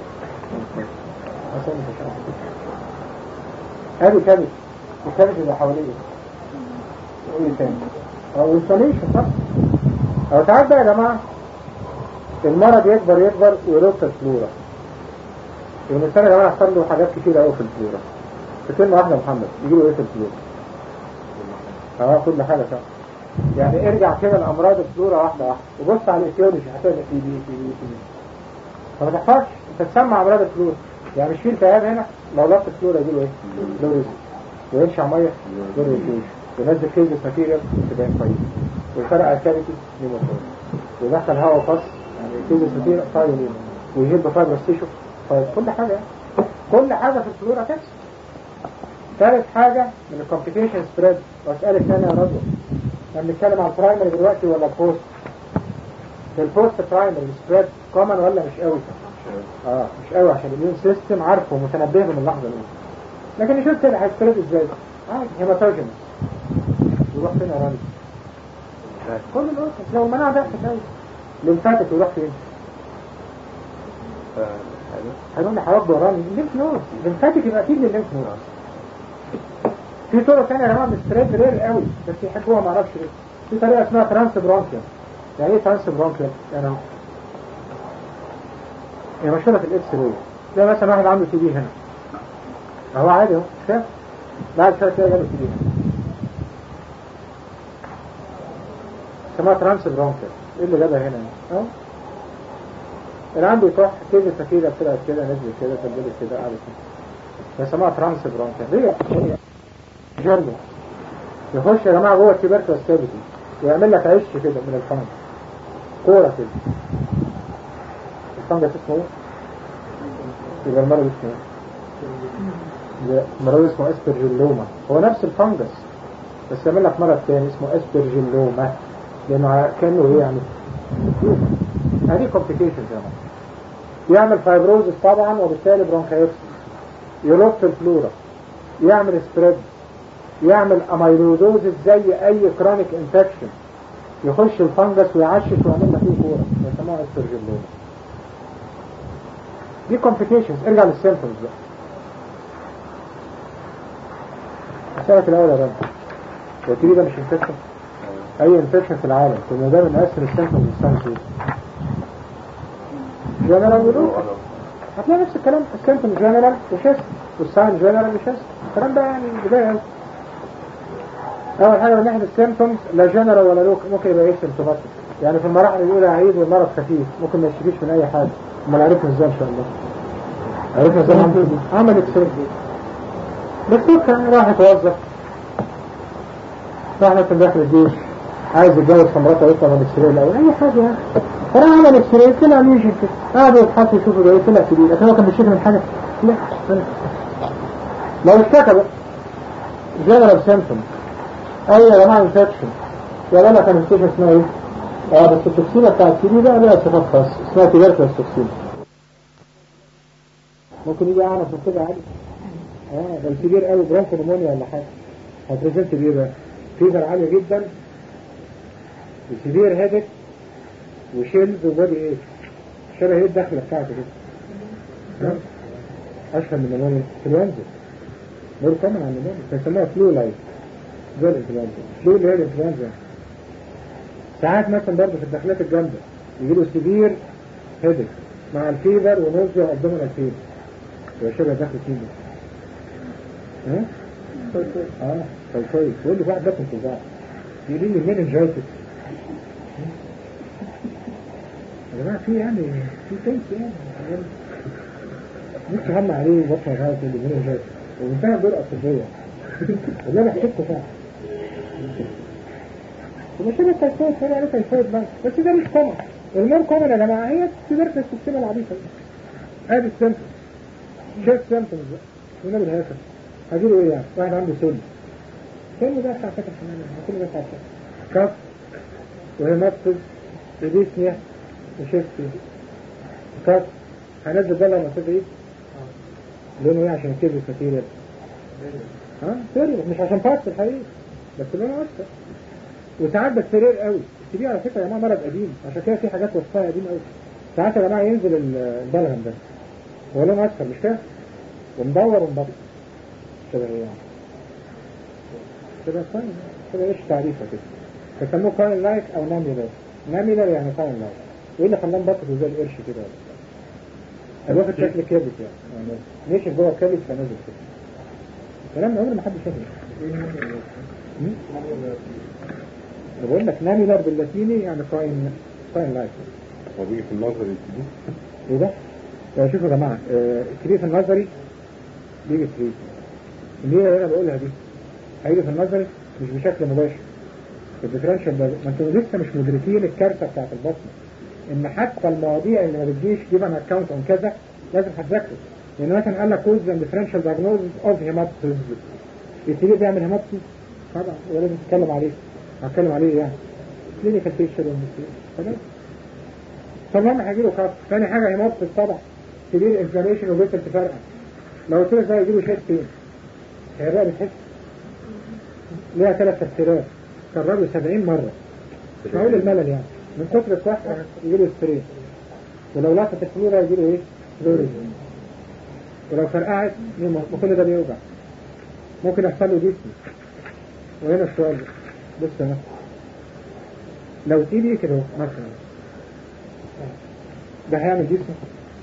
هذه كبد الكبد اللي حواليه وايه تاني او انسوليشن صح او ساعات بقى يا جماعه المرض يكبر يكبر ويلوث الفلورا الانسان يا جماعه يحصل له حاجات كتير قوي في الفلورا في كلمه واحده يا محمد يجي له ايه في الفلورا اه كل حاجه صح يعني ارجع كده لامراض الفلورا واحده واحده وبص على الايتيولوجي هتلاقي في دي في دي في دي فما تحتاجش انت تسمع امراض الفلورا يعني شيل التهاب هنا لو لفت الفلورا يجيله ايه؟ لوريز وينشع ميه لوريز ينزل كيزة ماتيريال تبقى كويس ويفرق الكاريتي نيموتور ويدخل هواء وفص يعني يبتدي كتير فايل ويجيب بفايبرس تيشو طيب كل حاجة يعني. كل حاجة في الفلورا تحصل ثالث حاجة من الكومبليكيشن سبريد واسألك ثانية يا رجل احنا بنتكلم على البرايمري دلوقتي ولا البوست في البوست برايمري سبريد كومن ولا مش قوي اه مش قوي عشان الاميون سيستم عارفه ومتنبه من اللحظة الأولى لكن نشوف كده هيسبريد ازاي عادي هيماتوجينس يروح فين يا راجل كل الوقت لو المناعة ضعفت قوي لمفاتك يروح فين هيقول لي حوض دوراني الليمف نود لمفاتك يبقى اكيد للليمف نود في طرق ثانيه يا جماعه مش ستريد رير قوي بس يحبوها ما اعرفش ليه في طريقه اسمها ترانس برونكيال يعني ايه ترانس برونكيال يعني اهو. هي مشهوره في الاكس راي ده مثلا واحد عنده تي بي هنا اهو عادي اهو شايف بعد شويه تلاقي جاله تي بي هنا اسمها ترانس برونكيال ايه اللي جابها هنا اهو اللي عنده كح كده سكينة طلعت كده نزلت كده تبدلت كده قعدت كده بيسموها ترانس برونكيال هي جرم يخش يا جماعة جوه التبركلوس كافيتي ويعمل لك عش كده من الفنج كورة كده الفنجس اسمه ايه؟ يبقى المرض اسمه ايه؟ لا، المرض اسمه اسبرجيلوما هو نفس الفنجس بس يعمل لك مرض تاني اسمه اسبرجيلوما لانه كانه ايه يعني هذه كومبليكيشنز يا جماعة يعمل فايبروزس طبعا وبالتالي برونكايتس يلط الفلورا يعمل سبريد يعمل اميلودوزس زي اي كرونيك انفكشن يخش الفنجس ويعشش ويعمل لك فيه كوره يسموها استرجلوما دي كومبليكيشنز ارجع للسيمبتومز بقى اسالك الاول يا رب هو تيجي ده مش انفكشن اي انفكشن في العالم كنا دايما نقسم السيمبتومز للساينز جنرال ولوكال هتلاقي نفس الكلام السيمبتوم جنرال وشيست والساين جنرال وشيست الكلام ده يعني بداية أوي. أول حاجة من ناحية السيمبتومز لا جنرال ولا لوكال ممكن يبقى ايه سيمتوماتيك يعني في المراحل الأولى عيد والمرض خفيف ممكن ما يشتكيش من أي حاجة أمال عرفنا ازاي إن شاء الله عرفنا ازاي عمل عمل اكسري دكتور كان راح يتوظف راح مثلا داخل الجيش عايز يتجوز في مراته ويطلع من الاكسري الأول أي حاجة يعني فراح عمل اكسري طلع ليجن كده قعدوا يبحثوا يشوفوا ده ايه طلع كبير لكن هو كان بيشتكي من حاجة لا لا. لو اشتكى بقى جنرال سيمتوم اي يا جماعه انفكشن يا لما كان انفكشن اسمها ايه؟ اه بس التوكسينه بتاعت الكيدي بقى لها صفات خاصه اسمها تيبركلوس توكسين ممكن يجي اعرف من كده عادي اه ده الكبير قوي برونكو نمونيا ولا حاجه هتريزنت بيه بقى فيفر عاليه جدا وسيفير هيدك وشيلز وبادي ايه شبه ايه الدخله بتاعته كده ها؟ اشهر من النمونيا انفلونزا دول كمان عن النمونيا بيسموها فلو لايك زي الانفلونزا فلو اللي هي الانفلونزا ساعات مثلا برضه في الدخلات الجامده يجي له سيفير هيدك مع الفيفر ونوزيا وابدومينال فيفر هو شبه دخل فيفر ها؟ اه تايفايد يقول لي واحد بطن في بعض يقول لي مننجايتس يا جماعه في يعني في تنس يعني مش هم عليه بطن غاية اللي مننجايتس ومنتهى الجرأة الطبية والله انا حسيته فعلا ومش انا تايفايد فانا عليه تايفايد بس بس ده مش كومن المور كومن يا جماعه هي تدرس السيستم العبيطه دي ادي السيمتوم شايف سيمتومز بقى ونبي الهيكل هجيله ايه يعني واحد عنده سن سن ده بتاع فتح حمام كل ده بتاع فتح كف وهيماتيز وديسنيا وشيفتي كف هنزل ده لما تبقى ايه لونه ايه عشان كده كتير ها سوري مش عشان فاكس الحقيقي بس لونه اكتر وساعات بس رير قوي السي على فكره يا جماعه مرض قديم عشان كده في حاجات وصفها قديم قوي ساعات يا جماعه ينزل البلغم ده هو لونه اصفر مش كده ومدور ومبطل كده ايه يعني كده فاين كده ايش تعريفه كده فسموه كاين لايك او ناميلر ناميلر يعني كاين لايك وايه اللي خلاه مبطل زي القرش كده ولا واخد شكل كابت يعني يعني ماشي جوه كابت فنازل كده الكلام عمر ما حد شافه بقول لك ناميلر باللاتيني يعني كاين كاين لايك هو بيجي في النظر يبتدي ايه ده؟ يعني شوفوا يا جماعه آه، الكريه في النظري بيجي فري اللي هي انا بقولها دي هيجي في النظري مش بشكل مباشر الديفرنشال ده ما انتوا لسه مش مدركين الكارثه بتاعت البطن ان حتى المواضيع اللي ما بتجيش جيفن اكونت اون كذا لازم هتذاكروا لان مثلا قال لك كوز اند ديفرنشال دايجنوزز اوف هيماتوسيس يبتدي بيعمل هيماتوسيس طبعا ولازم تتكلم عليه هتكلم عليه ايه يعني كلينيكال بيكتشر خلاص فالمهم هيجيله كف ثاني حاجه هيماتوسيس طبعا كبير انفلاميشن وبيت تفرقع لو قلت لك بقى يجيله شيت فين هي بقى بتحس ليها ثلاث تفسيرات كرروا 70 مرة مش معقول الملل يعني من كتر الصحة يجيله سترين ولو لقطت الفلورة يجيله ايه؟ فلوريز ولو فرقعت ما كل ده بيوجع ممكن يحصل له جسم وهنا السؤال ده بص هنا لو تي بي كده مثلا ده هيعمل جسم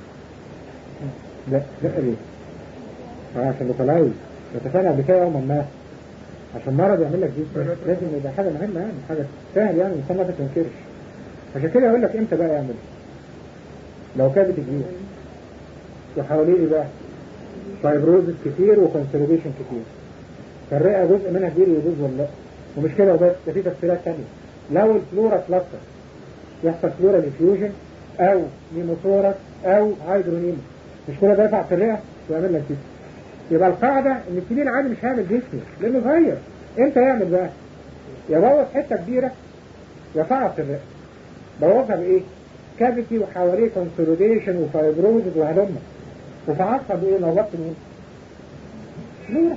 لا لا ليه؟ آه، عشان بطلاوي اتفقنا قبل كده يوم ما عشان مرض يعمل لك جسم لازم يبقى حاجة مهمة يعني حاجة سهل يعني الإنسان ما تنكرش عشان كده يقول لك امتى بقى يعمل لو كانت كبير وحواليه ايه بقى فايبروزس كتير وكونسوليديشن كتير فالرئة جزء منها كبير يجوز ولا لا ومش كده وبس ده في تفسيرات تانية لو الفلورا كلاستر يحصل فلورا ديفيوجن او نيموثوركس او هايدرونيمو مش كده ده يقع في الرئة ويعمل لك جسم يبقى القاعدة ان الكبير العادي مش هيعمل جسم لانه صغير امتى يعمل بقى يبوظ حتة كبيرة يقع في الرئة بوظها بايه كافيتي وحواليه كونسوليديشن وفايبروزز وهلمة وفي عصب ايه نوبت مين ليه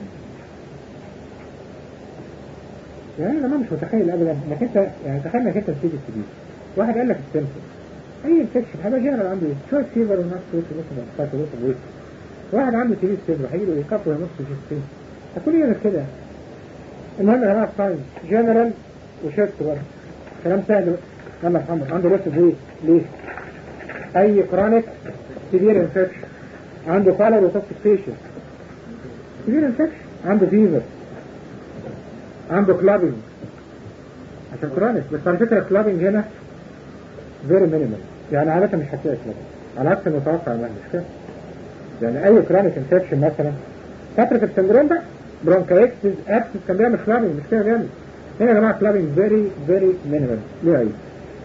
يعني انا مش متخيل ابدا انك انت يعني تخيل انك انت بتيجي السبيل واحد قال لك السيمتوم اي انفكشن هيبقى جنرال عنده ايه شويه فيفر ونفس ويت ونفس ويت ونفس ويت واحد عنده تيبي ستيبر هيجي له ايقاف وينص في السين هتقول ايه كده المهم يا جماعه ساينس جنرال وشيفت برضه كلام سهل يلا يا محمد عنده لسه ايه ليه اي كرونيك سيفير انفكشن عنده كالر وتوكسيكيشن سيفير انفكشن عنده فيفر عنده كلابينج عشان كرونيك بس على فكره الكلابينج هنا فيري مينيمال يعني عادة مش هتلاقي كلابينج على عكس المتوقع يعني مش كده يعني اي كرونيك انفكشن مثلا فترة السندروم ده برونكايتس ابسس كان بيعمل كلابينج مش كده بيعمل هنا يا جماعه كلابينج فيري فيري مينيمال ليه عيب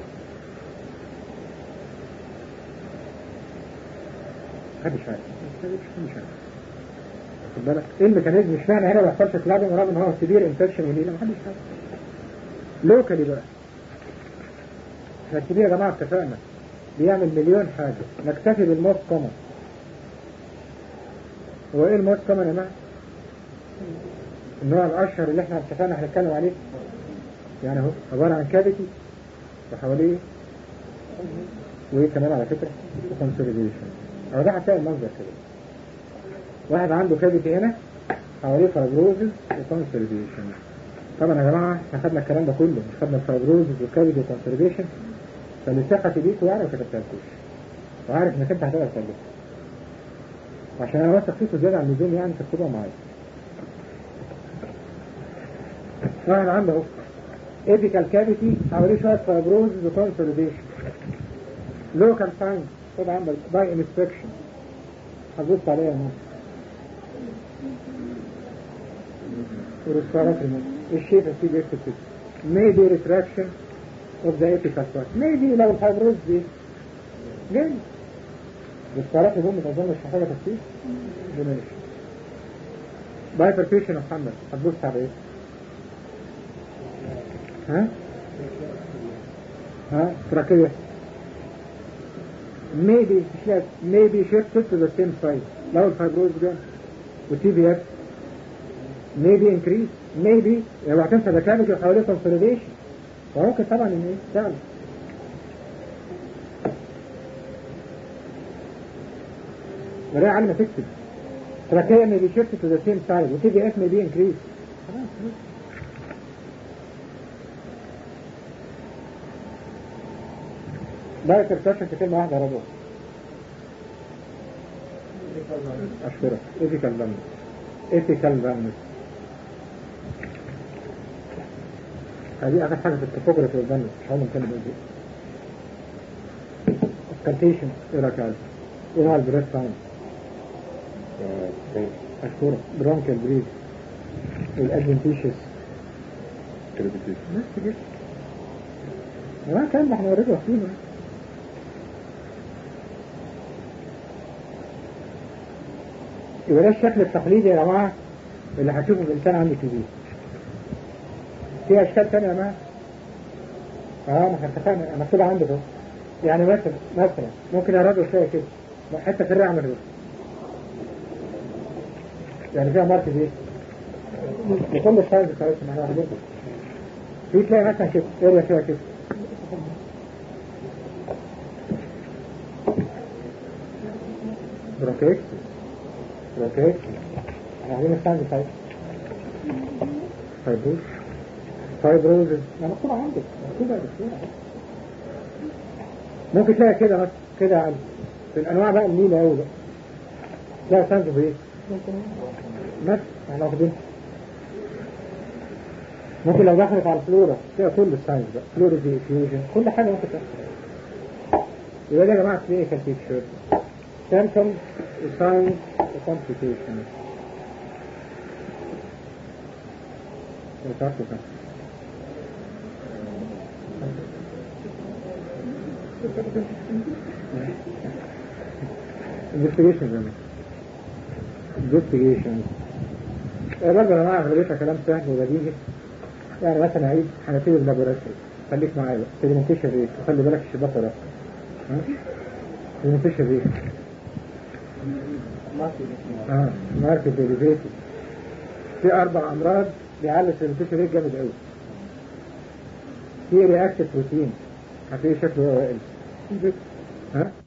محدش عارف محدش عارف خد بالك ايه الميكانيزم مش معنى هنا ما يحصلش كلابينج رغم ان هو سيفير انفكشن وليه محدش عارف لوكالي بقى احنا الكبير يا جماعه اتفقنا بيعمل مليون حاجه نكتفي بالموست كومن هو ايه الموست كومن يا جماعه النوع الاشهر اللي احنا اتفقنا هنتكلم عليه يعني هو عباره عن كافيتي وحواليه وايه كمان على فكره كونسوليديشن او ده هتلاقي المنظر كده واحد عنده كافيتي هنا حواليه فايبروزز وكونسوليديشن طبعا يا جماعه احنا خدنا الكلام ده كله مش خدنا الفايبروزز والكافيتي والكونسوليديشن فلثقتي بيكوا يعني ما كتبتهالكوش وعارف انك انت هتقدر تكلمه عشان انا واثق فيكوا زياده عن اللزوم يعني تكتبوها معايا واحد عنده اهو ايبيكال كافيتي حواليه شويه فايبروزز وكونسوليديشن لوكال ساين طبعا باي انسبكشن هتبص عليها هنا ورسالات الشيء في بيكتب كده maybe retraction of the apical part maybe لو الفايبروز دي جاي رسالات الهوم ما اظنش محتاجه تفسير ماشي بايفركيشن يا محمد هتبص على ايه؟ ها؟ ها؟ تراكية maybe مش لازم maybe shifted to the same side لو الفايبروز جاي والتي بي اف maybe increase maybe اوعى تنسى ده كامل حواليه consolidation فممكن طبعا ان ايه تعمل ولا على ما تكتب تراكية may be shifted to the same side والتي بي اف may be increase خلاص لا ترتشف في كلمة واحدة يا رجل أشكرك ethical balance ethical balance هذه آخر حاجة في التوبوغرافي والبالانس مش هقول نتكلم ايه دي اسكالتيشن ايه رأيك يا ايه هو البريس ساين أشكرك برونكال بريد والادفنتيشس كريبيتيشن بس كده ما كان احنا اوريدي واخدينه يبقى ده الشكل التقليدي يا جماعه اللي هتشوفه في الانسان عنده تي في اشكال ثانيه يا جماعه اه ما احنا اتفقنا انا كده عندي اهو يعني مثلا مثلا ممكن الراجل تلاقي كده حته في الرئه من يعني فيها ماركت ايه؟ لكل السايز بتاعتها ما احنا واخدينها في تلاقي مثلا كده اريا فيها كده بروكيكس بروكيكس احنا عايزين السايز بتاعتها فايبروز فايبروز يعني مكتوبة عندك مكتوبة يا دكتور أهو. ممكن تلاقي كده مثلا كده عندك في الانواع بقى النيلة قوي بقى تلاقي سايز بايه؟ مثلا احنا واخدين ممكن لو دخلت على الفلورا فيها كل الساينس بقى فلورا دي فيوجن كل حاجة ممكن تحصل يبقى ده يا جماعة كلينيكال بيكتشر سيمتوم ساينس وكومبليكيشن investigation زمان investigation برضه يا جماعة أغلبيتها كلام سهل وبديهي يعني مثلا عيد حنفية اللابوراتوري خليك معايا بقى سيدمنتيشن ريت وخلي بالك الشباك وراك سيدمنتيشن ريت اه ماركت ديريفيتد في أربع أمراض بيعلي السيدمنتيشن ريت جامد قوي في رياكتيف بروتين هتلاقيه شكله هو واقل ها